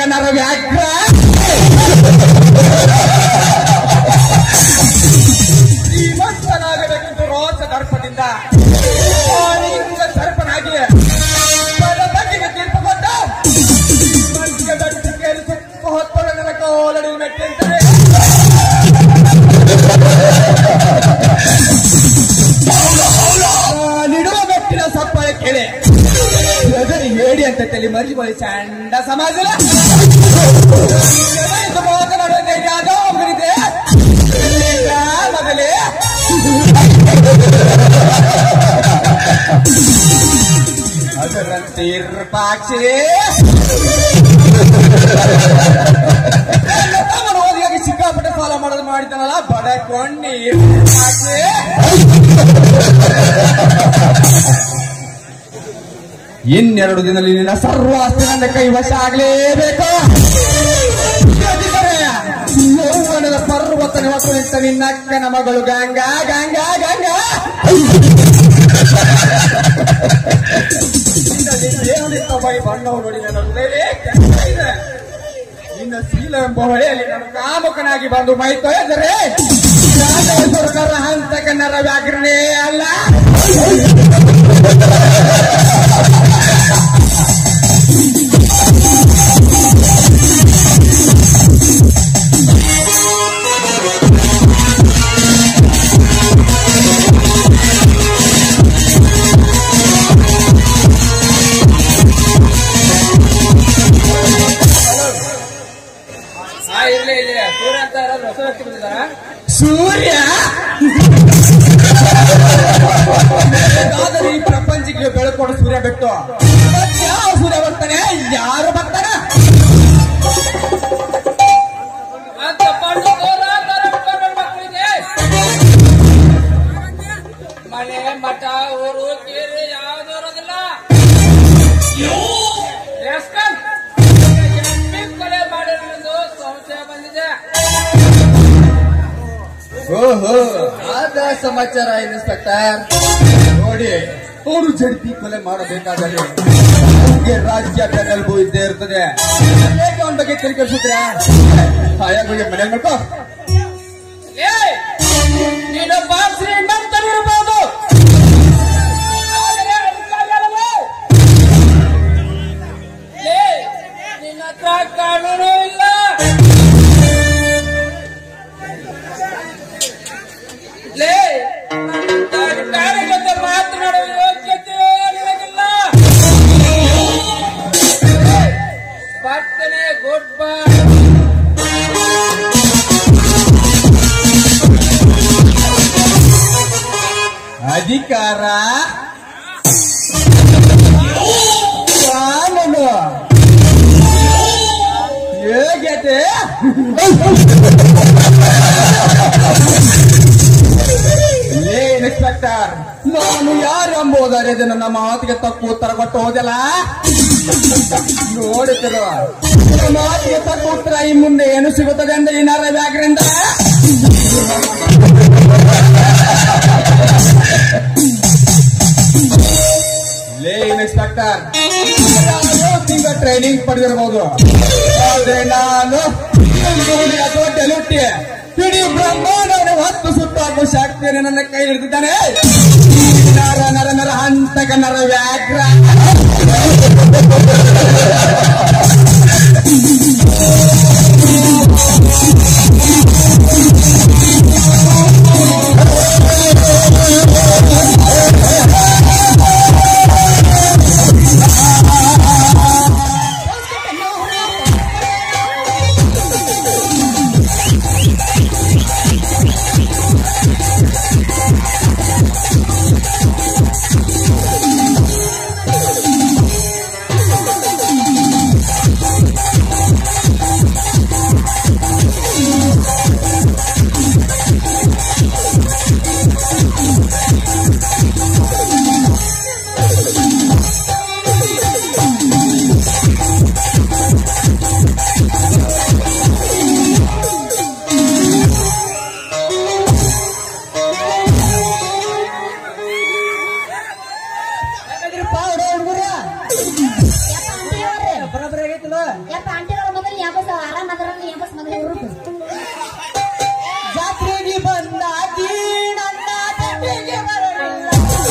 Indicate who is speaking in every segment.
Speaker 1: ನರ ವ್ಯಾಘ್ರ ಶ್ರೀಮಂತನಾಗಬೇಕೆಂದು ರೋಚ ದರ್ಪದಿಂದ ಆಲಿಂಗ ಸರ್ಪನಾಗಿ ಪದ ಬಗೆಗೆ ತೀರ್ಪು ಕೊಟ್ಟ ಮಧ್ಯ ಬೆಟ್ಟಕ್ಕೇರಿ ಸುತ್ತ ಹೊತ್ತೊಳ ನನ್ನ ಕೋಲಡಿ ಮೆಟ್ಟಿಂದರೆ ನಿಡುವ ಬೆಟ್ಟಿನ ಸಪ್ಪಳ ಕೇಳಿ ಹೆದರಿ ಹೇಳಿ ಅಂತ ತಲೆ ಮರಿಬಳಿ ಚಂಡ ಸಮಾಜದ ಮಾತನಾಡುವಂತೆ ಯಾವುದೋ ಒಬ್ಬರಿದೆ ಈಗ ಮಗಲೇ ಅದರಂತೆ ಇರ್ಪಾಕ್ಷಿ ತಮ್ಮನ ಓದಿಗಾಗಿ ಸಿಕ್ಕಾಪಟ್ಟೆ ಸಾಲ ಮಾಡೋದು ಮಾಡಿದ್ದಾನಲ್ಲ ಬಡಕೊಂಡಿ ಇರ್ಪಾಕ್ಷಿ ಇನ್ನೆರಡು ದಿನದಲ್ಲಿ ನಿನ್ನ ಸರ್ವಾಸ್ತಿ ನನ್ನ ಕೈವಶ ಆಗಲೇಬೇಕು ಇಲ್ಲದಿದ್ದರೆ ಯೌವನದ ಪರ್ವತ ನಿವತ್ತು ನಿಂತ ನಿನ್ನ ಅಕ್ಕನ ಮಗಳು ಗಂಗಾ ಗಂಗಾ ಗಂಗಾ ದೇವನಿಂದ ಬೈ ಬಣ್ಣವು ನೋಡಿ ನನ್ನ ಹೃದಯವೇ ಕೆಂಪಾಗಿದೆ. ನಿನ್ನ ಶೀಲ ಎಂಬ ಹೊಳೆಯಲ್ಲಿ ನಾನು ಕಾಮುಕನಾಗಿ ಬಂದು ಮೈ ತೊಳೆದರೆ ಸ್ವರ್ಗರ ಹಂತಕ ನರ ವ್ಯಾಘ್ರನೇ ಅಲ್ಲ
Speaker 2: ಹಾ ಇರ್ಲಿ ಇಲ್ಲಿ ಸೂರ್ಯ ಅಂತ ಯಾರಾದ್ರೂ ಹೊಸ ವ್ಯಕ್ತಿ ಬಂದಿದ್ದಾರಾ
Speaker 1: ಸೂರ್ಯ ಆದರೆ ಈ ಪ್ರಪಂಚಕ್ಕೆ ಬೆಳಕೊಡು ಸೂರ್ಯ ಬಿಟ್ಟು ಯಾವ ಸೂರ್ಯ ಬರ್ತಾನೆ ಯಾರು ಬರ್ತಾನೆ
Speaker 2: ಅಂತ ಪಂಡು ತೋರ ತರ ಉಟ್ಕೊಂಡು ಮಕ್ಕಳಿಗೆ ಮನೆ ಮಠ ಊರು ಕೇರಿ ಯಾವ್ದು ಇರೋದಿಲ್ಲ ಎಸ್ಕನ್ ಎಮ್ಮೆ ಕೊಲೆ ಮಾಡಿರೋದು ಸಂಶಯ ಬಂದಿದೆ
Speaker 1: ಓಹೋ ಆದ ಸಮಾಚಾರ ಇನ್ಸ್ಪೆಕ್ಟರ್ ನೋಡಿ ಅವರು ಜಡ್ಪಿ ಕೊಲೆ ಮಾಡಬೇಕಾದರೆ ಅವ್ರಿಗೆ ರಾಜ್ಯ ಬೆನ್ನೆಲುಬು ಇದ್ದೇ ಇರ್ತದೆ ಹೇಗೆ ಅವನ ಬಗ್ಗೆ ತಿರುಗಿ ಕಳಿಸಿದ್ರೆ ಹಾಯಾಗಿ ಮನೆ ಮಾಡ್ಕೋ
Speaker 2: ಏ ನೀನೊಬ್ಬ ಶ್ರೀಮಂತನಿರಬಹುದು ಆದರೆ ಅಧಿಕಾರಿಯಲ್ಲ. ಏ ನಿನ್ನ ಹತ್ರ ಕಾನೂನು ಇಲ್ಲ ಲೇ ಅಧಿಕಾರಿ ಜೊತೆ ಮಾತನಾಡುವ ಯೋಗ್ಯತೆ ನಿನಗಿಲ್ಲ ಬರ್ತನೆ ಗುಡ್ ಬೈ
Speaker 1: ಅಧಿಕಾರ ಕಾನೂನು ಯೋಗ್ಯತೆ ಲೇ ಇನ್ಸ್ಪೆಕ್ಟರ್ ನಾನು ಯಾರು ಎಂಬುದರಿಂದ ನನ್ನ ಮಾತಿಗೆ ತಪ್ಪು ಉತ್ತರ ಕೊಟ್ಟು ಹೋದಲ್ಲ ನೋಡುತ್ತಿರುವ ಮಾತಿಗೆ ತಪ್ಪು ಉತ್ತರ ಈ ಮುಂದೆ ಏನು ಸಿಗುತ್ತದೆ ಅಂದ್ರೆ ಈ ನರ ವ್ಯಾಘ್ರಿಂದ ಲೇ ಇನ್ಸ್ಪೆಕ್ಟರ್ ನಾನು ತಿಂಗಳ ಟ್ರೈನಿಂಗ್ ಪಡೆದಿರಬಹುದು ಆದ್ರೆ ನಾನು ಗುರುವಿನ ದೊಡ್ಡ ಲುಟ್ಟಿ ಇಡೀ ಬ್ರಹ್ಮಾಂಡವನ್ನು ಹತ್ತು ಸುತ್ತಾಕುವ ಶಕ್ತಿಯನ್ನು ನನ್ನ ಕೈ ಹಿಡಿದಿದ್ದಾನೆ ನರ ನರ ನರ ಹಂತಕ ನರ ವ್ಯಾಘ್ರ
Speaker 3: ತಿಂಗಳ ಮೊದಲು ಯಾಬಸ್ ಆರಾಮ್ ಅದರ ಯಾಬಸ್ ಮೊದಲು ಹುರುಪು
Speaker 4: ಜಾತ್ರೆಗೆ ಬಂದಾಗಿ ನನ್ನ ತಂದೆಗೆ ಬರಲಿಲ್ಲ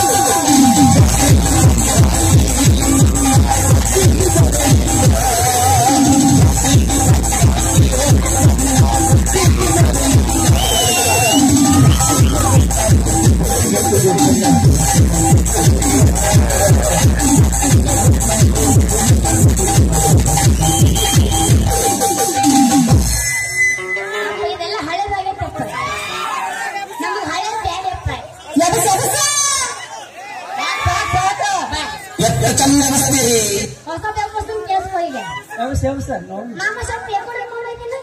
Speaker 3: ಅಪ್ಪ, ಇದೆಲ್ಲ ಹಳೇದಾಗೈತಪ್ಪ ನಮ್ಗೆ ಹಳೇದ್ ಬ್ಯಾಡ ಅಪ್ಪ
Speaker 4: ಎಬಸ ಎಬಸ
Speaker 3: ಯಾಕ್ ಸಾಕ್ ಸಾಕ್? ಬಾ.
Speaker 4: ಎತ್ತ ಚಂದ ಬಸ್ತೀರಿ
Speaker 3: ಹೊಸ ವ್ಯವಸ್ಥೆ ಕೇಳಿಸ್ಕೊ ಈಗ
Speaker 4: ಎಬಸ ಎಬಸ ನೋಡಿ
Speaker 3: ನಮ್ಮ ಸ್ವಲ್ಪ ಎక్కడ ಇಟ್ಕೊಂಡೋಗಿಲ್ಲ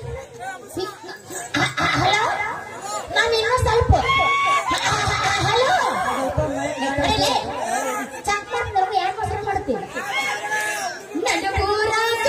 Speaker 3: ಹಲೋ ನಾನು ಇನ್ನೂ ಸ್ವಲ್ಪ ಹಲೋ ಚೆಕ್ ಮಾಡಿದ್ರೆ ಯಾಕೆ ಮೊಸರು ಮಾಡ್ತೀವಿ ನಡುಗೂರಾಗ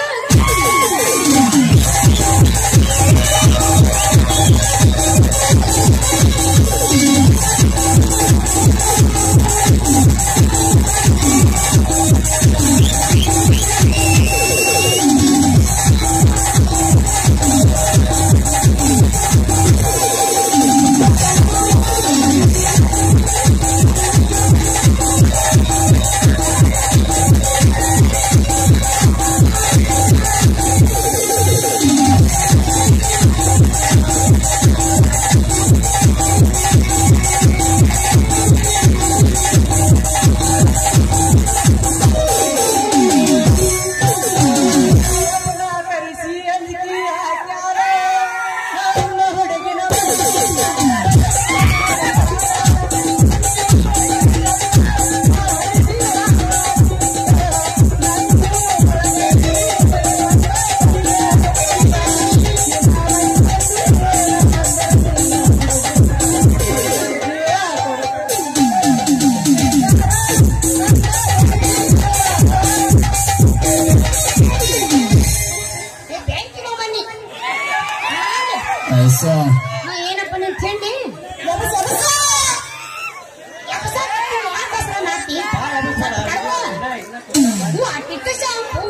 Speaker 4: ಕರೆಸಿ ಅಂಜಿಕೆ ಹಾಕ್ಯಾರ ನನ್ನ ಹುಡುಗಿನ
Speaker 3: ಏ, ಬೆಂಕಿ ಬನ್ನಿ
Speaker 4: ಐಸಾ
Speaker 3: ನಾ ಏನಪ್ಪ ನಿನ್ ತಿಂಡಿ
Speaker 4: ಎಬಸ ಎಬಸ
Speaker 3: ಎಬ್ಸ ಕಟ್ಟು, ಯಾಕ್ ಹೆಸ್ರ ನಾಟಿ? ಹೂ, ಅಟ್ಟಿಟ್ಟ ಶಾಂಪೂ.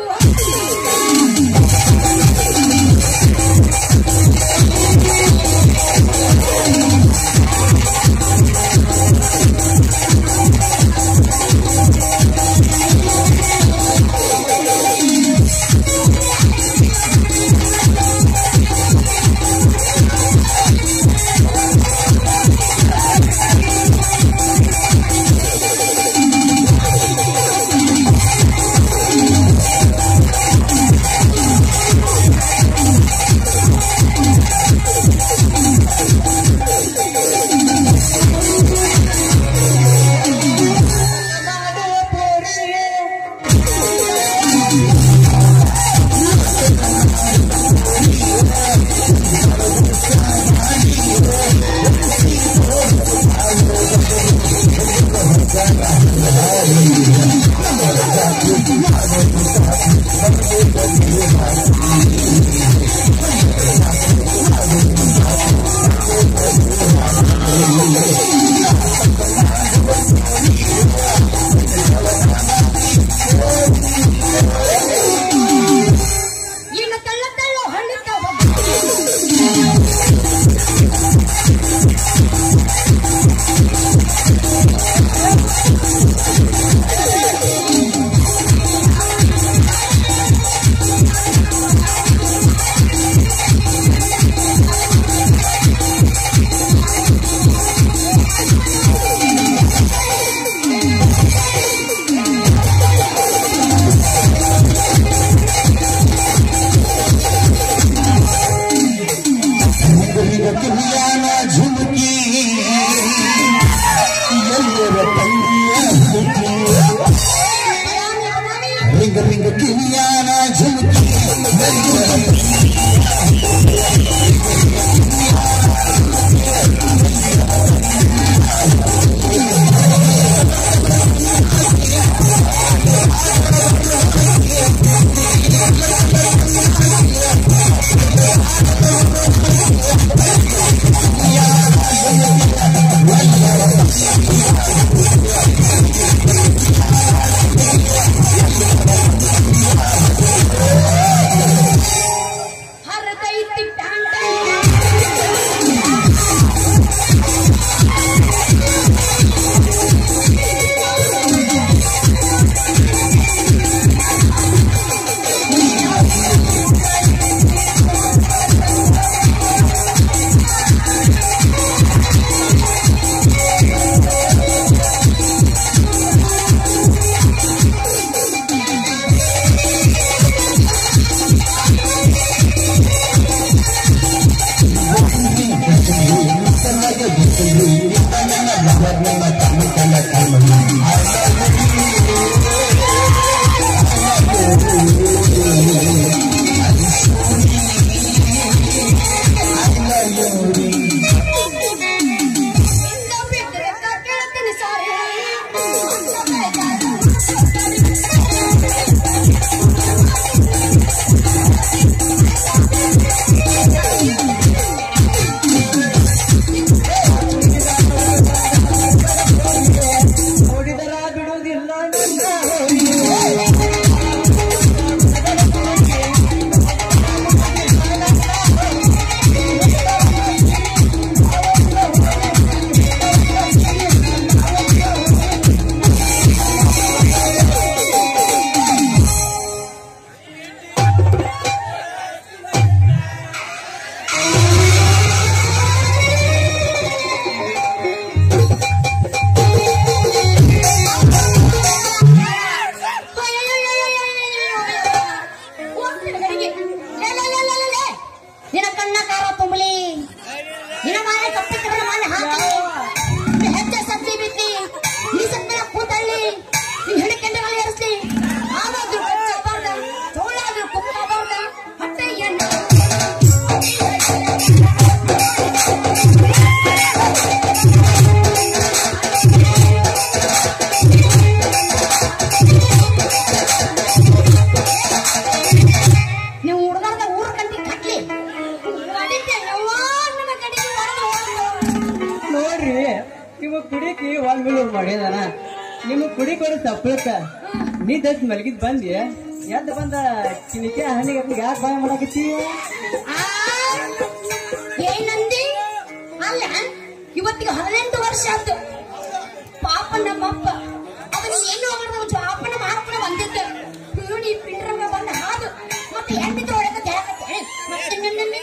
Speaker 4: ಕುಡಿಕಿ ಒಂದ್ ಬೀಳು ಮಾಡಿದಾನ ನಿಮ್ಮ ಕುಡಿ ಕೊಡಿ ಸಪ್ಲಕ್ಕ ನೀ ದತ್ ಮಲಗಿದ್ ಬಂದಿ ಎದ್ದ ಬಂದ ಕಿನಿಕೆ ಹಣ್ಣಿಗೆ ಯಾಕೆ ಬಾಯ್ ಮಾಡಾಕತ್ತಿ
Speaker 3: ಆ, ಏನಂದಿ ಅಲ್ಲ ಇವತ್ತಿಗೆ ಹದಿನೆಂಟು ವರ್ಷ ಆಯ್ತು ಪಾಪ ನಮ್ಮಪ್ಪ ಅದನ್ನ ಏನು ಮಾಡಿದ ಜಾಪನ ಮಾಡ್ಕೊಂಡು ಬಂದಿದ್ದೆ ಪೀಡಿ ಪಿಂಡ್ರಮ್ಮ ಬಂದ ಹಾದು ಮತ್ತೆ ಎಂಟಿದ ಒಳಗೆ ತೆಳಕತ್ತೆ ಮತ್ತೆ ನನ್ನ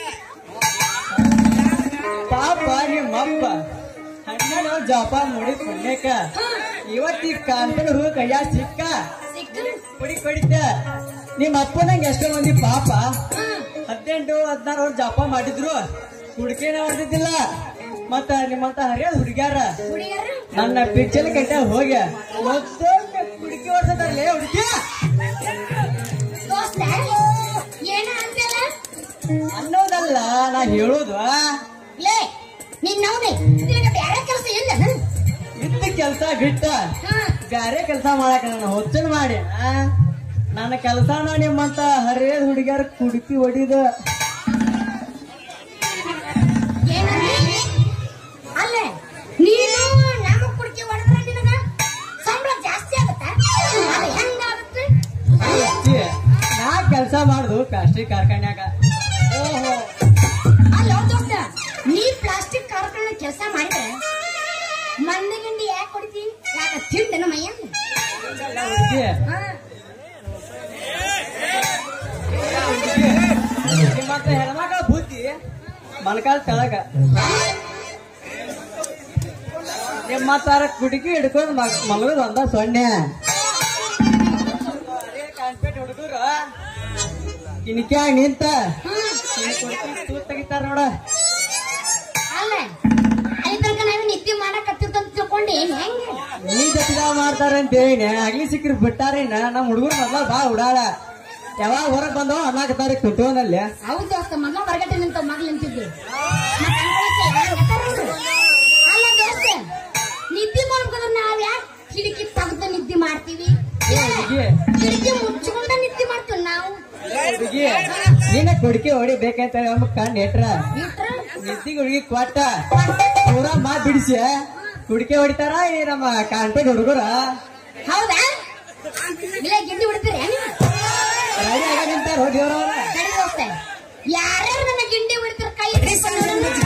Speaker 4: ಪಾಪ ನಿಮ್ಮಪ್ಪ ಹಣ್ಣು ಜಪ ನೋಡಿ ಪುಣ್ಯಕ್ಕ ಇವತ್ತಿ ಕಾನ್ಪುರ ಹೂ ಕೈಯ ಸಿಕ್ಕ
Speaker 3: ಸಿಕ್ಕರು
Speaker 4: ಕುಡಿ ಕೊಡಿದ್ದ ನಿಮ್ಮ ಅಪ್ಪನಂಗೆ ಎಷ್ಟೋ ಮಂದಿ ಪಾಪ ಹದಿನೆಂಟು ಹದಿನಾರು ವರ್ಷ ಜಪ ಮಾಡಿದ್ರು ಹುಡುಕೇನ ಹೊಡೆದಿದ್ದಿಲ್ಲ ಮತ್ತ ನಿಮ್ಮಂತ ಹರಿಯದ ಹುಡುಗ್ಯಾರ
Speaker 3: ಹುಡುಗಿಯರು
Speaker 4: ನನ್ನ ಪಿಕ್ಚರ್ ಕಟ್ಟ ಹೋಗ್ಯ ಮತ್ತೊಮ್ಮೆ ಹುಡುಕಿ ಹೊಡ್ಸದಾರಲೇ ಹುಡುಗಿ
Speaker 3: ದೋಸ್ತ ಏನ ಅಂತೆಲ್ಲ
Speaker 4: ಅನ್ನೋದಲ್ಲ ನಾ ಹೇಳೋದು
Speaker 3: ಲೇ ನಿನ್ನವನೇ ನಿನಗೆ ಬೇರೆ ಕೆಲಸ ಇಲ್ಲ
Speaker 4: ಇದ್ದ ಕೆಲಸ ಬಿಟ್ಟ ಬ್ಯಾರೆ ಕೆಲಸ ಮಾಡಕ ನನ್ನ ಹೊಚ್ಚನ್ ಮಾಡಿ ಆ? ನನ್ನ ಕೆಲಸ ನಿಮ್ಮಂತ ಹರಿಯದ ಹುಡುಗ್ಯಾರ ಕುಡುಕಿ ಹೊಡಿದ
Speaker 3: ಏನಂದಿ ಅಲ್ಲೇ ನೀನು ನಮಗ್ ಕುಡಿಕೆ ಹೊಡೆದ್ರೆ ನಿನಗ ಸಂಬಳ ಜಾಸ್ತಿ ಆಗುತ್ತಾ ಅದು ಹೆಂಗಾಗುತ್ತೆ
Speaker 4: ಅಜ್ಜಿ, ನಾ ಕೆಲಸ ಮಾಡುದು ಪ್ಲಾಸ್ಟಿಕ್ ಕಾರ್ಖಾನ್ಯಾಗ
Speaker 3: ಓಹೋ ಅಲ್ಲ ದೊಡ್ಡ ನೀ ಪ್ಲಾಸ್ಟಿಕ್ ಕಾರ್ಖಾನೆ ಕೆಲಸ ಮಾಡಿದ್ರೆ ಮಂದಿ ಗಿಂಡಿ ಯಾಕೆ ಕೊಡ್ತಿ ಯಾಕ ತಿಂದನ ಮೈಯನ್ನ
Speaker 4: ಹುಡ್ಗಿ,
Speaker 3: ಹಾ
Speaker 4: ನಿಮ್ಮಂತ ಹೆಣ್ಮಕ್ಳ ಬುದ್ಧಿ ಮಲ್ಕಾಲ್ ತೆಳಗ ನಿಮ್ಮತ್ತಾರ ಕುಡುಕಿ ಹಿಡ್ಕೊಂಡು ಮಲಗದ ಒಂದ ಸೊನ್ನೆ ಕಾನ್ಪೇಟ್ ಹುಡುಗರು ಕಿನಿಕ್ಯಾಗ ನಿಂತ ತೂತ್ ತೆಗಿತಾರ ನೋಡ
Speaker 3: ಅಲ್ಲ ಅಲ್ಲಿ ತನಕ ನಾವೇ ನಿದ್ದೆ ಮಾಡಕ್ ಹತ್ತಿರ್ತಂತ ತಿಳ್ಕೊಂಡೆ ಏನ್ ಹೆಂಗೆ
Speaker 4: ನೀ ಜೊತೆಗ ಮಾಡ್ತಾರ ಅಂತ ಹೇಳಿನ ಆಗ್ಲಿ ಸಿಕ್ಕ್ರಿ ಬಿಟ್ಟಾರೇನ ನಮ್ಮ ಹುಡುಗರು ಮೊದ್ಲ ಬಾ ಉಡಾಳ ಯಾವಾಗ ಹೊರಗ್ ಬಂದವ ಅನ್ನಕತ್ತಾರ ಕುಂತವನಲ್ಲಿ
Speaker 3: ಹೌದು ದೋಸ್ತ ಮೊದ್ಲ ಹೊರಗಡೆ ನಿಂತ ಮಗ್ಳು ನಿಂತಿದ್ದೆ ಮತ್ತ್ ಅನ್ಕೊಳಕ್ಕೆ ಯಾರ್ ಗೊತ್ತಾರ ಅವ್ರು? ಅಲ್ಲ ದೋಸ್ತ ನಿದ್ದೆ ಮಾಡ್ಬೇಕಾದ್ರೆ ನಾವ್ ಯಾಕೆ ಕಿಟಕಿ ತೆಗ್ದು ನಿದ್ದೆ ಮಾಡ್ತೀವಿ
Speaker 4: ಏ ಹುಡುಗಿ
Speaker 3: ಕಿಟಕಿ ಮುಚ್ಕೊಂಡ ನಿದ್ದೆ ಮಾಡ್ತೀವಿ ನಾವು
Speaker 4: ಹುಡುಗಿ ನೀನ ಕುಡಿಕೆ ಹೊಡಿಬೇಕಂತ ನಮ್ಮ ಕಣ್ಣು ಎಟ್ರ
Speaker 3: ಬಿಟ್ರ
Speaker 4: ನಿದ್ದಿಗೆ ಹುಡುಗಿ ಕೊಟ್ಟ ಪೂರಾ ಮಾತ್ ಬಿಡಿಸಿ ಕುಡಿಕೆ ಹೊಡಿತಾರ ಈ ನಮ್ಮ ಕಾನ್ಪೇಟ್ ಹುಡುಗರ
Speaker 3: ಹೌದಾ ಇಲ್ಲ ಗಿಂಡಿ ಹೊಡಿತೀರಿ ನೀವು
Speaker 4: ರೆಡಿ ಆಗ ನಿಂತಾರ ದೇವ್ರವ್ರ
Speaker 3: ಸರಿ ದೋಸ್ತ ಯಾರ್ಯಾರು ನನ್ನ ಗಿಂಡಿ ಹೊಡಿತೀರ ಕೈ ಎತ್ತಿ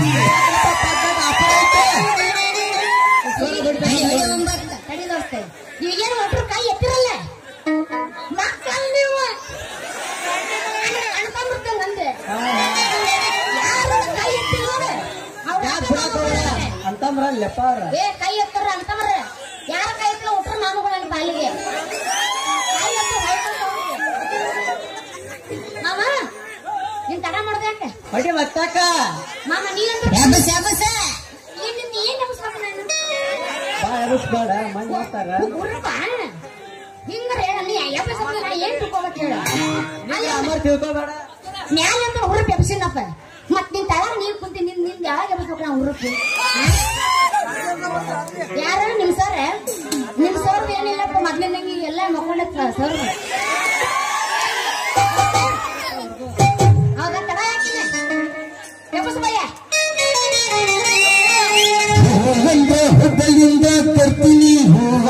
Speaker 3: ತಡಿ ದೋಸ್ತ ಈಗೇನು ಒಬ್ರು ಕೈ ಎತ್ತಿರಲ್ಲ ಮಕ್ಕಳು ನೀವು ಅನ್ಕೊಂಡ್ಬಿಡ್ತಂಗಂದೆ ಯಾರು ಕೈ ಎತ್ತಿರೋದು
Speaker 4: ಯಾಕ್ ಬಿಡಾಕ್ ಹೋಗ್ಬೇಡ ಅಂತಂದ್ರ ಲೆಪ್ಪ ಅವ್ರ
Speaker 3: ಏ ಕೈ ಎತ್ತಾರ ಅಂತವ್ರ ಯಾರ ಕೈ ಎತ್ತಲ ಉಟ್ರ ನಾನು ನನ್ನ ಬಾಲಿಗೆ ಕೈ ಎತ್ತರ ಹೊಯ್ಕೊಂಡ್ ಹೋಗ್ರಿ. ಮಾಮ ನೀನ್ ತಡ ಮಾಡ್ದೆ ಯಾಕೆ
Speaker 4: ಹೊಡಿ ಮತ್ತಾಕ
Speaker 3: ಮಾಮ ನೀ ಅಂತ ಏನ್ ನಿನ್ ಏನ್ ನೆನಸ್ಬೇಕು ನಾನು
Speaker 4: ಬಾ ಎಬ್ಬಿಸ್ಬೇಡ ಮಂದಿ ಮಾಡ್ತಾರ
Speaker 3: ಉರ್ರಪ್ಪ ಹಿಂಗಾರ ಹೇಳ ನೀ ಎಬ್ಬಸ ನಾ ಏನ್ ತಿಳ್ಕೊಬೇಕು ಹೇಳ
Speaker 4: ನೀ ಅಮರ್ ತಿಳ್ಕೊಬೇಡ
Speaker 3: ನ್ಯಾಯ ಅಂತ ಹುರುಪ್ ಎಬ್ಸಿನಪ್ಪ ಮತ್ ನಿನ್ ತಳಗ ನೀರ್ ಕುಂತಿ ನಿನ್ ನಿನ್ ಯಾವಾಗ ಎಬ್ಸ್ಬೇಕು ನಾ ಹುರುಪಿ ಯಾರ ನಿಮ್ ಸರ್ ನಿಮ್ ಸರ್ ಏನಿಲ್ಲಪ್ಪ ಮೊದ್ಲಿನಂಗೆ ಎಲ್ಲ ಮಕ್ಕೊಂಡ ಸರ್ ಹೌದಾ ತಡ ಯಾಕಿಲ್ಲ ಎಬ್ಬಸ ಭಯ್ಯ
Speaker 5: ಒಂದು ಹುಬ್ಬಳ್ಳಿಯಿಂದ ತರ್ತೀನಿ ಹೂವ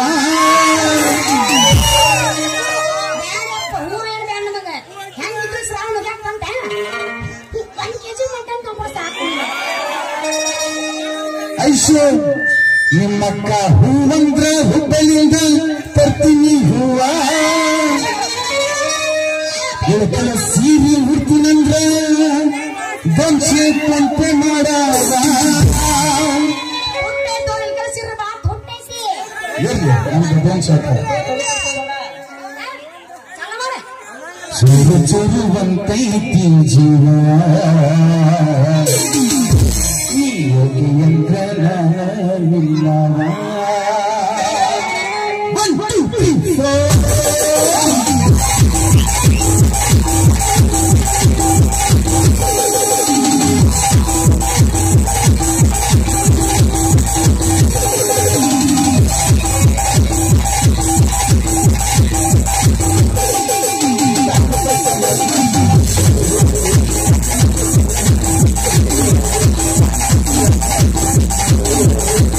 Speaker 3: ಬ್ಯಾಡಪ್ಪ, ಹೂ ಏನ್ ಬ್ಯಾಡ ನಮಗ. ಹೆಂಗಿದ್ರು ಶ್ರಾವಣ ಮುಗ್ಯಾಕ್ ಬಂತ? ಒಂದ್ ಕೆಜಿ ಮಟನ್ ತೊಗೊಂಡ್ ಸಾಕು ನಿನಗೆ.
Speaker 5: ಐಶೋ ನಿಮ್ಮಕ್ಕ ಹೂವಂದ್ರ ಹುಬ್ಬಳ್ಳಿಯಿಂದ ತರ್ತೀನಿ ಹೂವ ಇಳಕಲ ಸೀರೆ ಉಡ್ತೀನಂದ್ರ ಗಂಚೆ ಪಂಪೆ ಮಾಡಾವ
Speaker 3: ಹುಟ್ಟೆ ತೋಳಿಲ್ ಕಳ್ಸಿರ್ರ ಬಾ, ಹುಟ್ಟೈತಿ.
Speaker 5: ಎಲ್ಲಿ ನಮ್ದು ಗಂಚೆ
Speaker 3: ಚಾಲು ಮಾಡು.
Speaker 5: ಚೂರು ಚೂರುವಂತೈತಿ ಜೀವ ಈ ಯೋಗಿಯಂದ್ರ ನಿಲ್ಲವ ಒನ್ ಟೂ ತ್ರೀ ಫೋರ್
Speaker 3: ಏ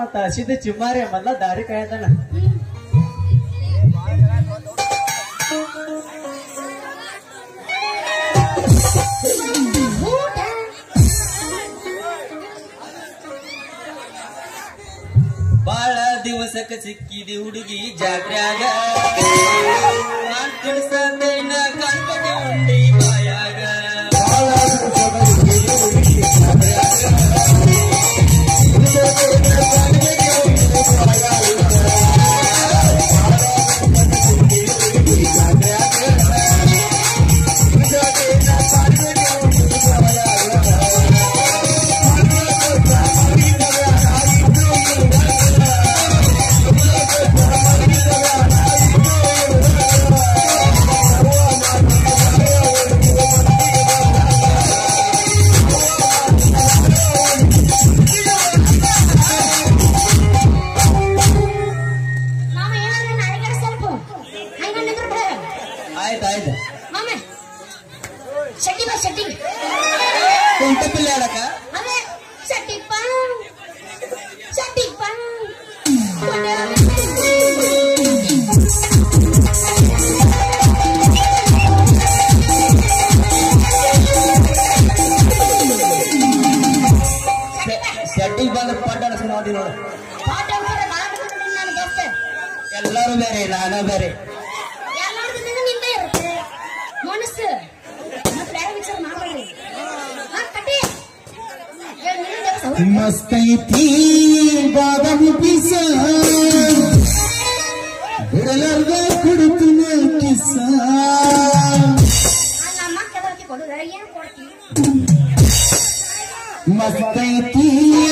Speaker 4: ಮತ್ತ ಹಸಿದ ಚಿಮ್ಮಾರಿ ಮೊದ್ಲ ದಾರಿ ಕಾಯ್ತಾನ
Speaker 3: ಊಟ
Speaker 4: ಬಾಳ ದಿವಸಕ್ಕ ಸಿಕ್ಕಿದಿ ಹುಡುಗಿ ಜಾತ್ರ್ಯಾಗ ನಾನ್ ತಿಳ್ಸತೇನ ಕಲ್ಪನೆ ಉಂಡಿ ಬಾಯಾಗ
Speaker 3: ಮಾಮ ಏನಾದ್ರೆ ನಾಳೆಗಾರ ಸ್ವಲ್ಪ ಹಂಗ ನಿಂದ್ರು ಬಿಡ
Speaker 4: ಆಯ್ತು ಆಯ್ತು
Speaker 3: ಮಾಮ ಶೆಟ್ಟಿ ಬಾ ಶೆಟ್ಟಿ
Speaker 4: ಕುಂಟ ಪಿಲ್ಲೆ ಆಡಕ
Speaker 3: ಅದೇ ಶೆಟ್ಟಿಪ್ಪ ಶೆಟ್ಟಿಪ್ಪ
Speaker 4: ಸೆಟ್ಟಿಗೆ ಬಂದ್ರೆ ಪಟ್ಟ ಅಡಸ ನೋಡಿ ನೋಡು
Speaker 3: ಪಾಠ ಅಂತಾರೆ ನಾನು ನನ್ನ ದೋಸ್ತ
Speaker 4: ಎಲ್ಲರೂ ಬೇರೆ ನಾನು ಬೇರೆ
Speaker 3: ಎಲ್ಲಾರ್ದು ನಿಂದೆ ಇರುತ್ತೆ ಮನಸ್ಸು ಮತ್ತೆ ಬೇರೆ ವಿಚಾರ ಮಾಡಬೇಡ್ರಿ ಹಾ ಕಟ್ಟಿ ಏ, ನಿನ್ನ ದೋಸ್ತ
Speaker 5: ಮಸ್ತೈತಿ ಬಾದಾಮಿ ಪಿಸ ಬಿಡಲಾರ್ದ ಕೊಡುತ್ತಿನ ಕಿಸ
Speaker 3: ಹಂಗ ಅಮ್ಮ ಕೆದರ್ತಿ ಕೊಡುದ ಏನ್ ಕೊಡ್ತಿ
Speaker 5: ಮಸ್ತೈತಿ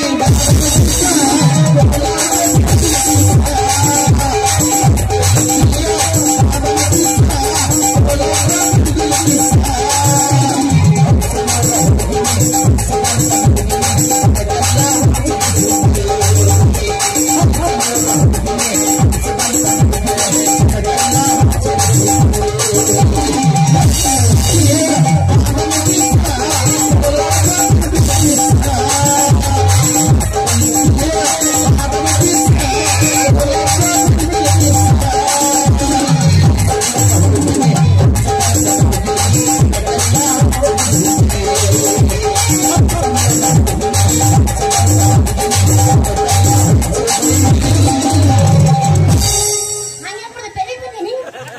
Speaker 3: ಹಂಗೆ ಕೊಡುದ ಬೆಲೆ ಬಂದೀನಿ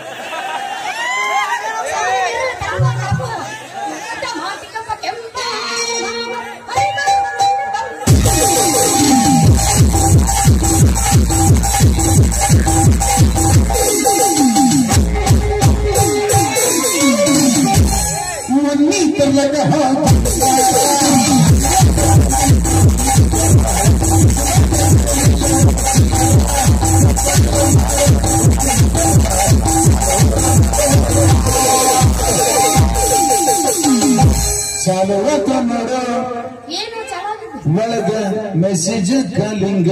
Speaker 3: ಟಮಾಟಿಕಪ್ಪ ಕೆಂಪ
Speaker 5: ಮುನ್ನಿ ತೆಲ್ಲದ ಚಾಲುವ ಕನ್ನಡ
Speaker 3: ಏನು ಚಲೋ
Speaker 5: ಒಳಗ ಮೆಸೇಜ್ ಕಲಿಂಗ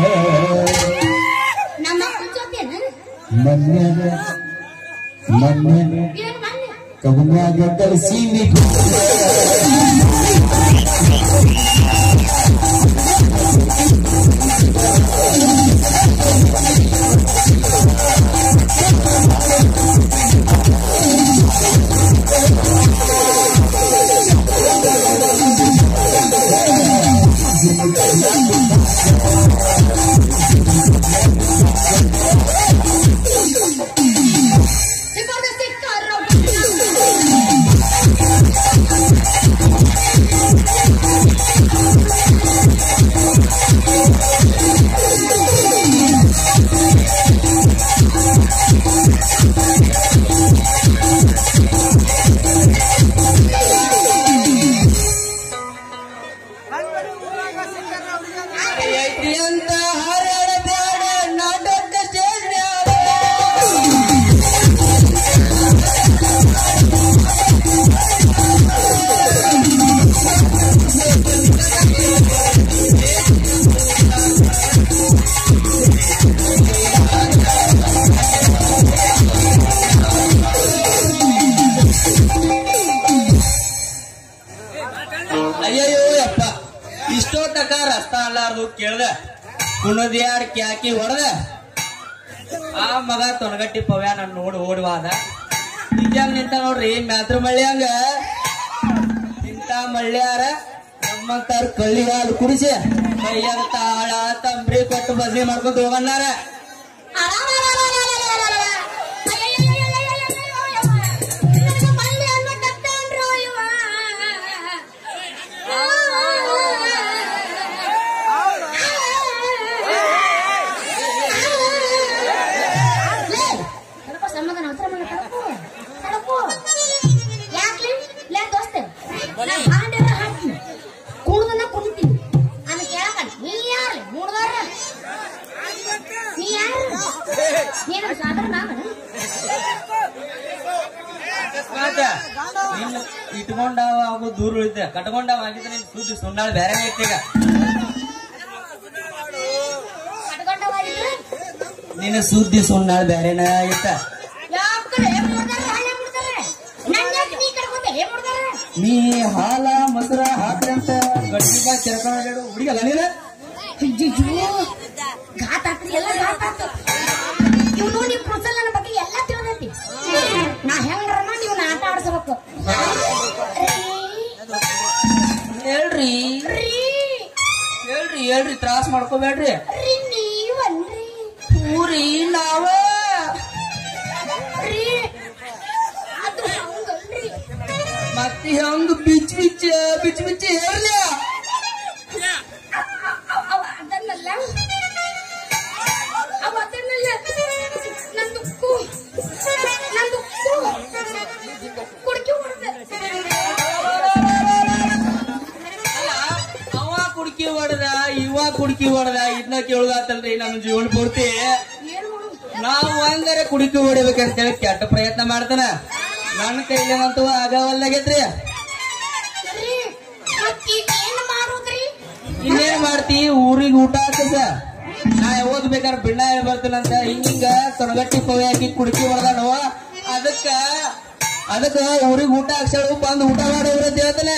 Speaker 3: ನಮ್ಮ ಅಪ್ಪನ ಜೊತೆನ
Speaker 5: ಮೊನ್ನೆ ಮೊನ್ನೆ
Speaker 3: ಏನು ಮೊನ್ನೆ
Speaker 5: ಕವನ್ಯಾಗ ಕಳಿಸೀನಿ
Speaker 3: ಜಬರ್ದಸ್ತಿ ಕಾರ
Speaker 5: ಿ
Speaker 4: ಕುಣದ್ಯಾಡ್ ಕ್ಯಾಕಿ ಹೊಡೆದ ಆ ಮಗ ತೊನಗಟ್ಟಿ ಪವ್ಯ ನನ್ ನೋಡಿ ಓಡುವಾದ ನಿಜಾಗ್ ನಿಂತ ನೋಡ್ರಿ ಮ್ಯಾತ್ರ ಮಳ್ಳ್ಯಾಂಗ ಇಂತ ಮಳ್ಳ್ಯಾರ ನಮ್ಮಂತಾರ ಕಳ್ಳಿ ಹಾಲು ಕುಡಿಸಿ ಕೈಯಾಗ ತಾಳ ತಂಬ್ರಿ ಕೊಟ್ಟು ಬದ್ಲಿ ಮಾಡ್ಕೊಂಡು ಹೋಗಣ್ಣಾರ
Speaker 3: ಸಮಾಧಾನ ಅವಸರ ಮಾಡ ತಡಕು ತಡಕು ಯಾಕ್ಲಿ ಲೇ ದೋಸ್ತ ನಾ ಹಾಂಡೆಲ್ಲ ಹಾಕ್ತೀನಿ ಕುಡ್ದನ್ನ ಕುಡಿತೀನಿ ಅನ್ನ ಕೇಳಕ ನೀ ಯಾರು ಮೂಡ್ದಾರ ನೀ ಯಾರು ನೀನು ಸಾಗರ ನಾಗನ
Speaker 4: ಅಕಸ್ಮಾತ್ ನಿನ್ನ ಇಟ್ಕೊಂಡಾವ ಅವು ದೂರ ಉಳಿತೆ ಕಟ್ಕೊಂಡಾವ ಆಗಿದ್ರೆ ನಿನ್ ಸುದ್ದಿ ಸುಣ್ಣಾಳ ಬೇರೆ ಐತಿ ಈಗ
Speaker 3: ಕಟ್ಕೊಂಡವಾಗಿದ್ರೆ
Speaker 4: ನಿನ್ನ ಸುದ್ದಿ ಸುಣ್ಣಾಳ ಬೇರೆನ ಐತ
Speaker 3: ಯಾಕಡೆ ಮೂಡ್ದಾರ ಹಳ್ಳ ಮುಡ್ದಾರ ನನ್ನ ಯಾಕೆ ನೀ ಕಡ್ಕೊಂಡೆ ಏನ್ ಮುಡ್ದಾರ
Speaker 4: ನೀ ಹಾಲ ಮೊಸರ ಹಾಕ್ರಿ ಅಂತ ಗಟ್ಟಿಗ ಚೆರ್ಕೊಂಡು ಹುಡುಗಲ್ಲ ನೀನ
Speaker 3: ಅಯ್ಯಯ್ಯೋ ಘಾತ ಆಗ್ತದೆ ಎಲ್ಲ ಘಾತ ಆಗ್ತದೆ ಇವನು ನೀವು ಪ್ರೊಸಲ್ ನನ್ನ ಬಗ್ಗೆ ಎಲ್ಲ ತಿಳಿದೈತಿ ನಾ ಹೆಂಗಾರ ಮಾಡಿ ಇವ್ನ ಆಟ ಆಡ್ಸಬೇಕು
Speaker 4: ಹೇಳ್ರಿ
Speaker 3: ರೀ
Speaker 4: ಹೇಳ್ರಿ ಹೇಳ್ರಿ ತ್ರಾಸ್ ಮಾಡ್ಕೋಬೇಡ್ರಿ
Speaker 3: ರೀ ನೀವನ್ರಿ
Speaker 4: ಊರಿ ನಾವ
Speaker 3: ರೀ ಅದು ಹಂಗಲ್ರಿ
Speaker 4: ಮತ್ತೆ ಹೆಂಗ್ ಬಿಚ್ ಬಿಚ್ಚ ಬಿಚ್ ಬಿಚ್ಚ ಹೇಳ್ರಿ
Speaker 3: ಅವ ಅದನ್ನಲ್ಲ ಅವ ಅದನ್ನಲ್ಲ ನಂದು ಕು ನಂದು ಕು ಕುಡ್ಕಿ ಹೊಡ್ದೆ
Speaker 4: ಅಲ್ಲ, ಅವ ಕುಡ್ಕಿ ಹೊಡೆದ ಇವ ಕುಡ್ಕಿ ಹೊಡೆದ ಇದನ್ನ ಕೇಳುದಾತಲ್ರಿ ನಮ್ಮ ಜೀವನ ಪೂರ್ತಿ
Speaker 3: ಏನು ಮಾಡೋದು
Speaker 4: ನಾವು ಒಂದರೆ ಕುಡುಕಿ ಹೊಡಿಬೇಕಂತೇಳಿ ಕೆಟ್ಟ ಪ್ರಯತ್ನ ಮಾಡ್ತಾನ ನನ್ನ ಕೈಲೇನಂತೂ ಆಗವಲ್ಲಾಗೈತ್ರಿ
Speaker 3: ರೀ ಮತ್ತೀಗ ಏನ್ ಮಾಡೋದ್ರಿ
Speaker 4: ಇನ್ನೇನ್ ಮಾಡ್ತಿ ಊರಿಗೆ ಊಟ ಹಾಕಸ ನಾ ಯಾವಾಗ ಬೇಕಾದ್ರೆ ಬಿಣ್ಣ ಬರ್ತೀನಂತ ಹಿಂಗ ತೊನಗಟ್ಟಿ ಪವಿ ಹಾಕಿ ಕುಡುಕಿ ಹೊಡೆದಾನು ಅದಕ್ಕ ಅದಕ್ಕ ಊರಿಗೆ ಊಟ ಹಾಕ್ಸಳು ಬಂದು ಊಟ ಮಾಡೋರು ಅಂತ ಹೇಳ್ತಾನೆ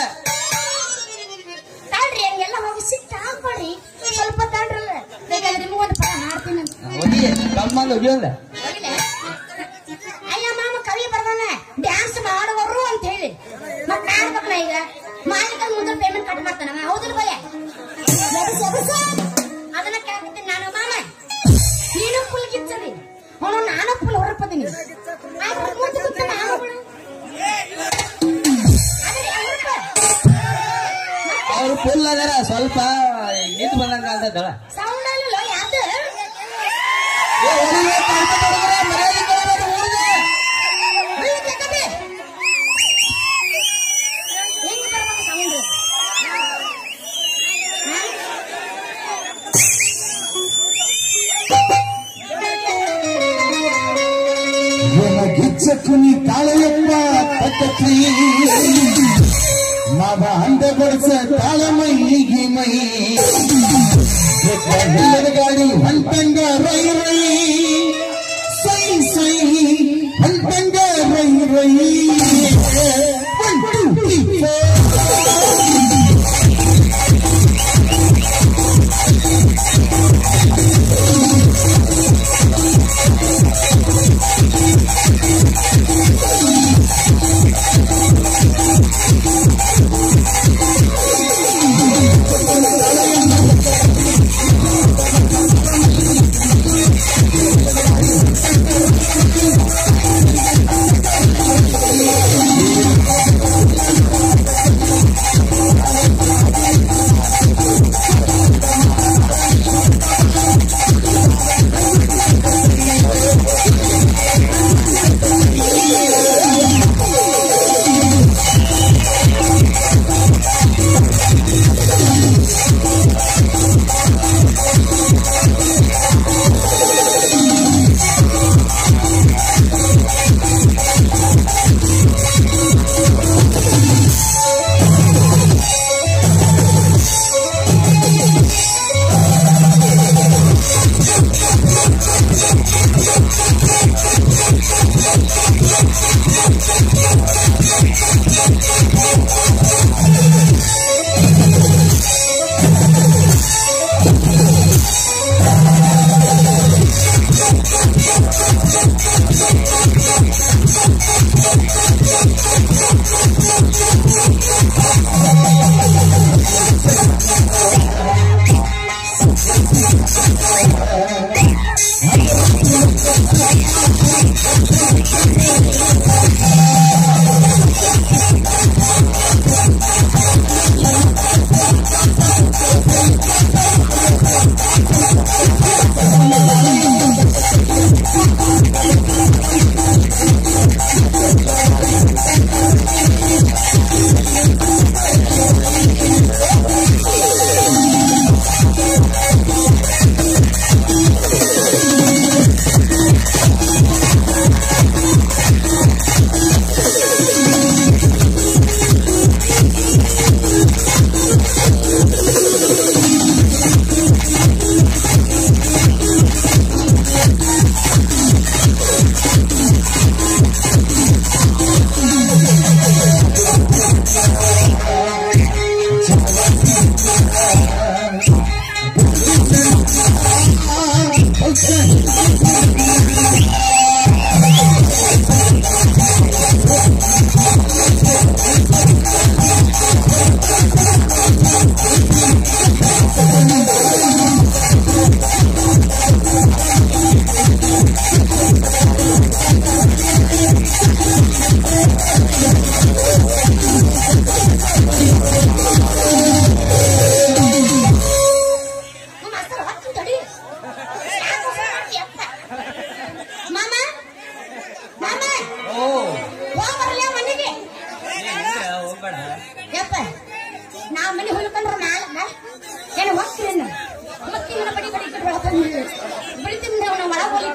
Speaker 3: ತಾಳ್ರಿ ಹಂಗೆಲ್ಲ ಹೋಗಿ ಸಿಟ್ಟು ಹಾಕ್ಬೇಡ್ರಿ ಸ್ವಲ್ಪ ತಾಳ್ರಲ್ಲ ಬೇಕಾದ್ರೆ ನಿಮ್ಗೆ ಒಂದು ಪದ ಹಾಡ್ತೀನಿ
Speaker 4: ಹೋಗಿ ಕಮ್ಮಂದ್ ಹೋಗಿಯಲ್ಲ
Speaker 3: ಹೋಗಿಲ್ಲ? ಅಯ್ಯ ಮಾಮ ಕವಿ ಬರ್ದಾನ ಡ್ಯಾನ್ಸ್ ಮಾಡುವರು ಅಂತ ಹೇಳಿ ಮತ್ ಮಾಡ್ಬೇಕಲ್ಲ ಈಗ ಮಾಲೀಕರ ಮುಂದೆ ಪೇಮೆಂಟ್ ಕಟ್ ಮಾಡ್ತಾನ ಹೌದಿಲ್ಲ ಭಯ ಅದನ್ನ ಕೇಳ್ತೀನಿ ನಾನು ಮಾಮ ನೀನು ಫುಲ್ ಕಿಚ್ಚದಿ ಅವನು ನಾನು ಫುಲ್ ಹೊರಪದೀನಿ ಮುಂದೆ ಕೂತ ಮಾಮಗಳು ಅದ್ರಿ ಅವ್ರಪ್ಪ.
Speaker 4: ಅವ್ರು ಫುಲ್ ಅದಾರ ಸ್ವಲ್ಪ ನಿಂತು ಬಂದಂಗ ಅಂತದಳ
Speaker 3: ಸೌಂಡ್ ಅಲ್ಲ ಯಾರ್ದು ಬೆಳ್ಳಿ ತಕಬೆ. ಹೆಂಗ್ ಬರ್ಬೇಕು ಸೌಂಡ್
Speaker 5: ಗಿಚ್ಚಕ್ಕುನಿ ತಾಳೆಯಪ್ಪ ತಕ್ಕತ್ರಿ ಮಾವ ಅಂದ ಬಡಿಸ ತಾಳ ಮೈಗೆ ಮೈ ಎಲ್ಲರ ಗಾಡಿ ಹೊಂಟಂಗ ರೈ ರೈ ಸೈ ಸೈ ಹೊಂಟಂಗ Rai Rai One, two, three, four.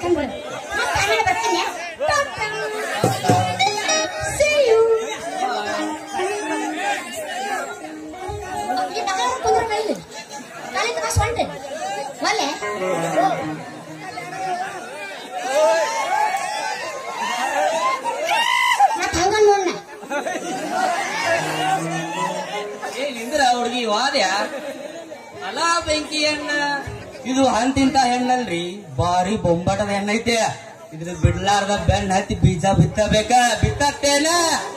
Speaker 3: ಮಾಡ್ಕೊಂಡ್ಬಿಡು ಮತ್ತೆ ಆಮೇಲೆ ಬರ್ತೀನಿ See you. ಈ ತಗೊಳ್ಳೋ ಕುಂದ್ರ ಕೈಲಿ ಕಾಲಿ ತಗ ಸೊಂಟೆ ಒಲ್ಲೆ ಮತ್ ಹಂಗ ನೋಡ್ನ
Speaker 4: ಏ ನಿಂದ್ರ ಹುಡುಗಿ ವಾದ್ಯ ಅಲ ಬೆಂಕಿ ಹೆಣ್ಣ ಇದು ಅಂತಿಂತ ಹೆಣ್ಣಲ್ರಿ ಬಾರಿ ಬೊಂಬಾಟದ ಹೆಣ್ಣೈತೆ ಇದ್ರ ಬಿಡ್ಲಾರ್ದ ಬೆಣ್ಣ ಹತ್ತಿ ಬೀಜ ಬಿತ್ತಬೇಕ ಬಿತ್ತತ್ತೇನ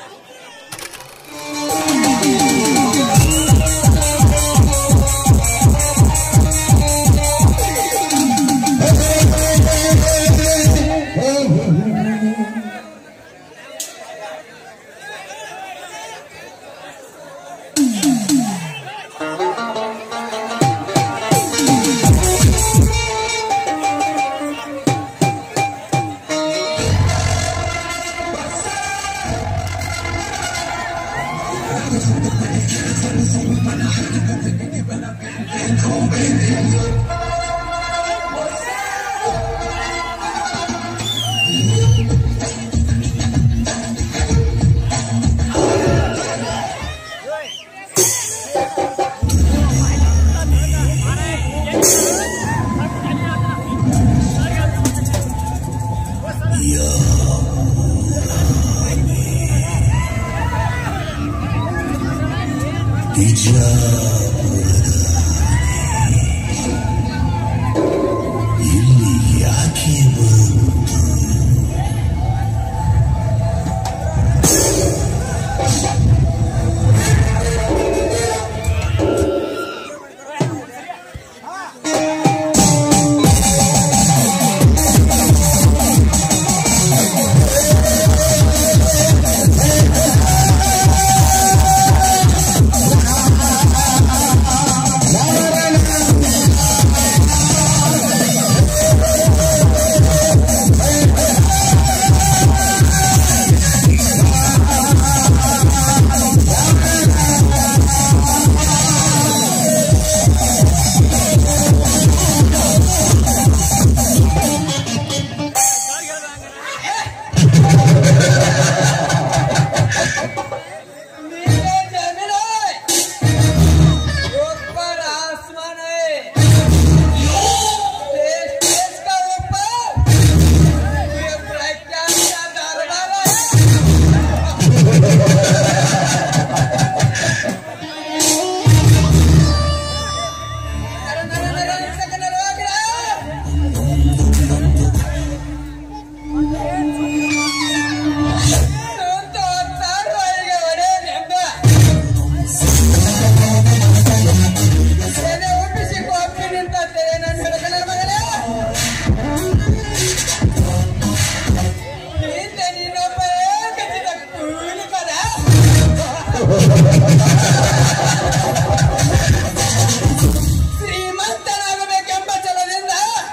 Speaker 4: ಶ್ರೀಮಂತನಾಗಬೇಕೆಂಬ ಛಲದಿಂದ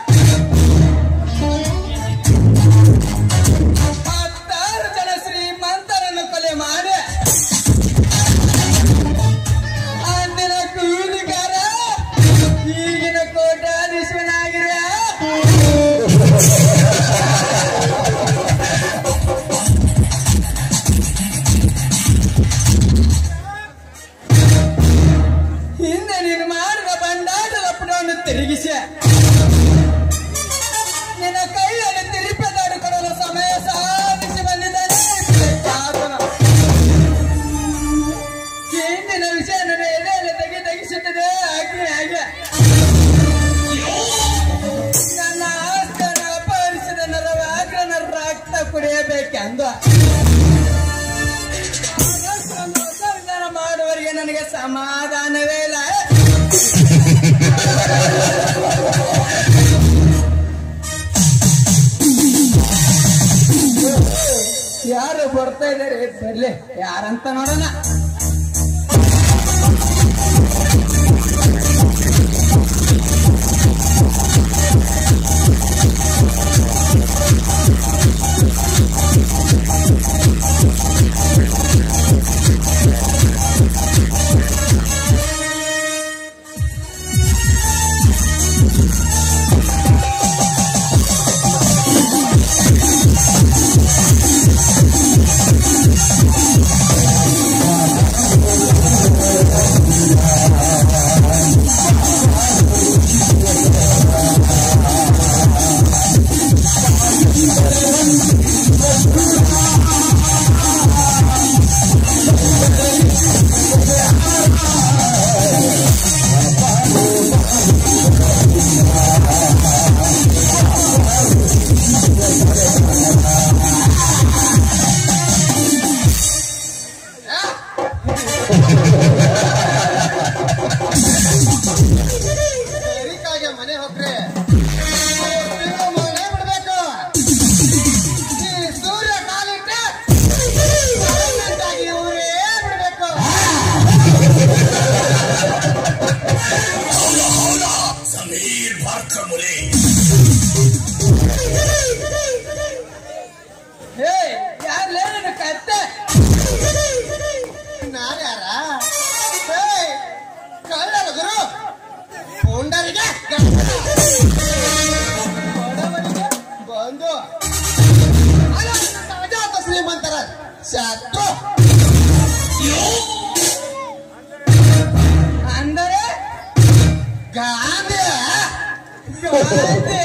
Speaker 4: ಹತ್ತಾರು ಜನ ಶ್ರೀಮಂತರನ್ನು ಕೊಲೆ ಮಾಡಿ ಅಂದಿನ ಕೂಲಿಗಾರ ಈಗಿನ ಕೋಟಾಧೀಶನಾಗಿರುವ ಹಿಂದೆ ನೀನು ಮಾಡಿದ ಬಂಡಾಟದ ಪುಟವನ್ನು ತಿರುಗಿಸಿ ನಿನ್ನ ಕೈಯಲ್ಲಿ ತಿರುಪದಾಡು ಕೊಡಲು ಸಮಯ ಸಾಧಿಸಿ ಬಂದಿದ್ದಾನೆ ಆತನು. ಹಿಂದಿನ ವಿಷಯ ನನ್ನ ಎದೆಯಲ್ಲಿ ತೆಗಿ ತೆಗಿಸುತ್ತದೆ ಹಾಗೆ ಹಾಗೆ ನನ್ನ ಆಸ್ತನ ಅಪಹರಿಸಿದ ನರವಾಗ್ರನ ರಕ್ತ ಕುಡಿಯಬೇಕೆಂದು ಮನಸ್ಸನ್ನು ಸಂಧಾನ ಮಾಡುವವರಿಗೆ ನನಗೆ ಸಮಾಧಾನವೇ ಇಲ್ಲ ಯಾರು ಬರ್ತಾ ಇದಾರೆ ಬರ್ಲಿ ಯಾರಂತ ನೋಡೋಣ
Speaker 5: ಿ
Speaker 2: ಏ ಯಾರ್ಲೇ ನಿನ್ನ ಕತ್ತೆ
Speaker 5: ನಾರ್ಯಾರ ಏಯ್, ಕಳ್ಳರ ಗುರು ಪುಂಡರಿಗೆ ಬಡವರಿಗೆ ಬಂದು ಅಲ್ಲ, ಅಜಾತ ಶ್ರೀಮಂತರ ಶತ್ರು
Speaker 2: ಅಂದರೆ
Speaker 5: ಗಾಂಧಿ
Speaker 2: ಗಾಂಧಿ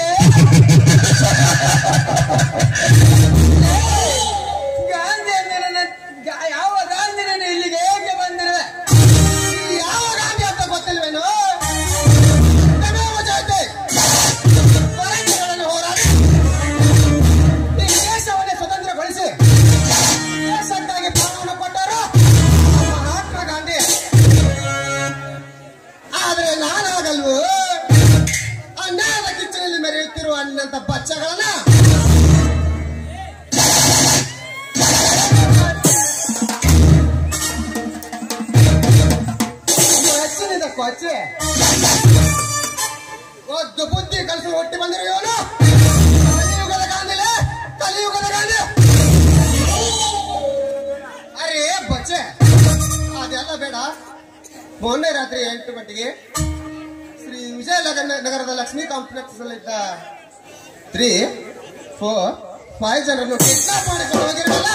Speaker 2: ಗಾಂಧಿ ಅಂದ್ರೆ ನನ್ನ ಗಾ- ಯಾವ ಗಾಂಧಿ ನಾನು ಇಲ್ಲಿಗೆ ಹೇಗೆ ಬಂದಿರುವೆ
Speaker 5: ಯಾವ ಗಾಂಧಿ ಅಂತ ಗೊತ್ತಿಲ್ವೇನು ತಮೇವ ಜಯತೆ. ಸ್ವರಾಜ್ಯಗಳನ್ನು ಹೋರಾಡಿ ಈ ದೇಶವನ್ನೇ ಸ್ವತಂತ್ರಗೊಳಿಸಿ ದೇಶಕ್ಕಾಗಿ ಪ್ರಾಣವನ್ನು ಕೊಟ್ಟರು ಮಹಾತ್ಮ ಗಾಂಧಿ ಆದ್ರೆ ನಾನಾಗಲ್ವು ಅನ್ಯಾಯದ ಕಿಚ್ಚನಲ್ಲಿ ಮೆರೆಯುತ್ತಿರುವ ಅನ್ನಂತ ಬಚ್ಚಗಳನ್ನ ಹೆಚ್ಚಿನಿಂದ ಕೊಚ್ಚೆ ಒದ್ದು ಬುದ್ಧಿ ಕಲಿಸಿ ಒಟ್ಟಿ ಬಂದಿರೋ ಇವನು ಕಲಿಯುಗದ ಗಾಂಧಿಲೆ ಕಲಿಯುಗದ ಗಾಂಧಿ ಅರೇ ಬಚ್ಚೆ ಅದೆಲ್ಲ ಬೇಡ ಮೊನ್ನೆ ರಾತ್ರಿ ಎಂಟು ಗಂಟೆಗೆ ಶ್ರೀ ವಿಜಯನಗರ ನಗರದ ಲಕ್ಷ್ಮೀ ಕಾಂಪ್ಲೆಕ್ಸ್ ಇದ್ದ ತ್ರೀ ಫೋರ್ ಫೈವ್ ಜನರನ್ನು ಕಿಡ್ನಾಪ್ ಮಾಡಿಕೊಂಡು ಹೋಗಿರಲ್ಲ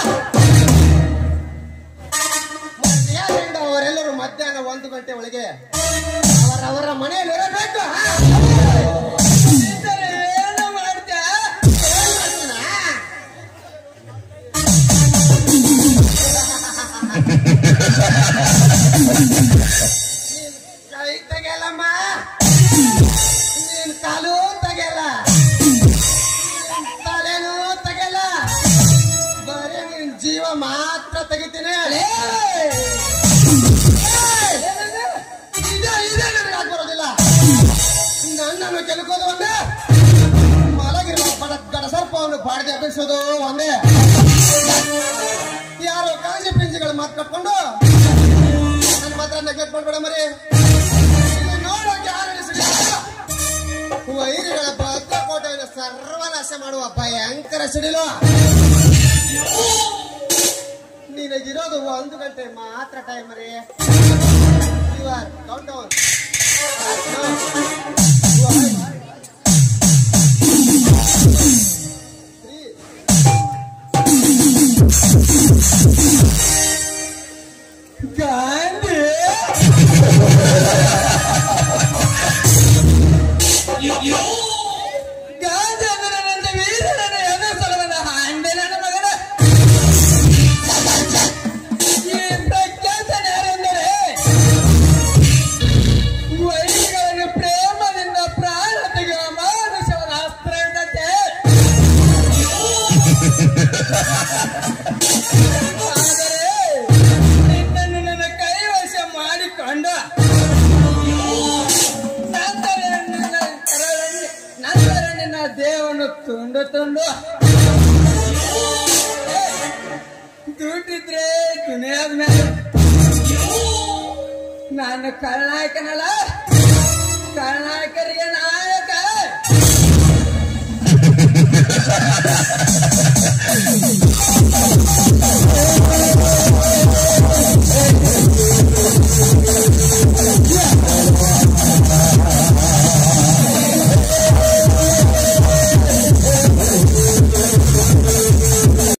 Speaker 5: ಮಧ್ಯಾಹ್ನದಿಂದ ಅವರೆಲ್ಲರೂ ಮಧ್ಯಾಹ್ನ ಒಂದು ಗಂಟೆ ಒಳಗೆ ಅವರವರ ಮನೆಯಲ್ಲಿ ಇರಬೇಕು
Speaker 2: ಅಂದರೆ ಏನು ಮಾಡ್ತೀಯ
Speaker 5: ಕೈ ತೆಗೆಯಲ್ಲಮ್ಮ ನೀನ್ ಕಾಲು ತೆಗೆಯಲ್ಲ ನಿನ್ ತಲೆನೂ ತೆಗೆಯಲ್ಲ ಬರೀ ನಿನ್ ಜೀವ ಮಾತ್ರ ತೆಗಿತೀನಿ ಏಯ್! ಇದೇ ಇದೇ ನನಗೆ ಬರೋದಿಲ್ಲ ನನ್ನನ್ನು ಕೆಲ್ಕೋದು ಒಂದೇ ಮಲಗಿರುವ ಬಡ ಗಡ ಸರ್ಪವನ್ನು ಬಾಡಿಗೆ ಎಬ್ಬಿಸೋದು ಒಂದೇ ಯಾರೋ ಕಾಂಜಿ ಪಿಂಜಿಗಳು ಮಾತು ಕಟ್ಕೊಂಡು ನನ್ನ ಮಾತ್ರ ನೆಗ್ಲೆಕ್ಟ್ ಮಾಡ್ಬೇಡ ಮರಿ ಇಲ್ಲಿ ನೋಡೋಕೆ ಯಾರು ಅನಿಸಿಲ್ಲ ವೈರಿಗಳ ಭದ್ರಕೋಟೆಯನ್ನು ಸರ್ವನಾಶ ಮಾಡುವ ಭಯಂಕರ ಸಿಡಿಲು ನಿನಗಿರೋದು ಒಂದು ಗಂಟೆ ಮಾತ್ರ ಟೈಮ್ ಮರಿ you are countdown
Speaker 2: Gandhi Gandhi ಅಂದ್ರೆ ನನ್ನ ವೀರನನ್ನು ಎದುರಿಸಲವನ್ನ ಹಾಂಡೆ ನನ್ನ ಮಗನ ಈ ಪ್ರಖ್ಯಾತನ ಯಾರೆಂದರೆ ವೈರಿಗಳನ್ನು ಪ್ರೇಮದಿಂದ ಪ್ರಾಣ ತೆಗೆಯುವ ಮಾನುಷವನ ಅಸ್ತ್ರ ಇದ್ದತೆ ಆದರೆ ನಿನ್ನನ್ನು ನನ್ನ ಕೈವಶ ಮಾಡಿಕೊಂಡ ನಂತರ ನಿನ್ನ ಕರಳಲ್ಲಿ ನಂತರ ನಿನ್ನ ದೇಹವನ್ನು ತುಂಡು ತುಂಡು ದುಡ್ಡಿದ್ರೆ ದುನಿಯಾದ ಮೇಲೆ ನಾನು ಖಳನಾಯಕನಲ್ಲ ಖಳನಾಯಕರಿಗೆ ನಾಯಕ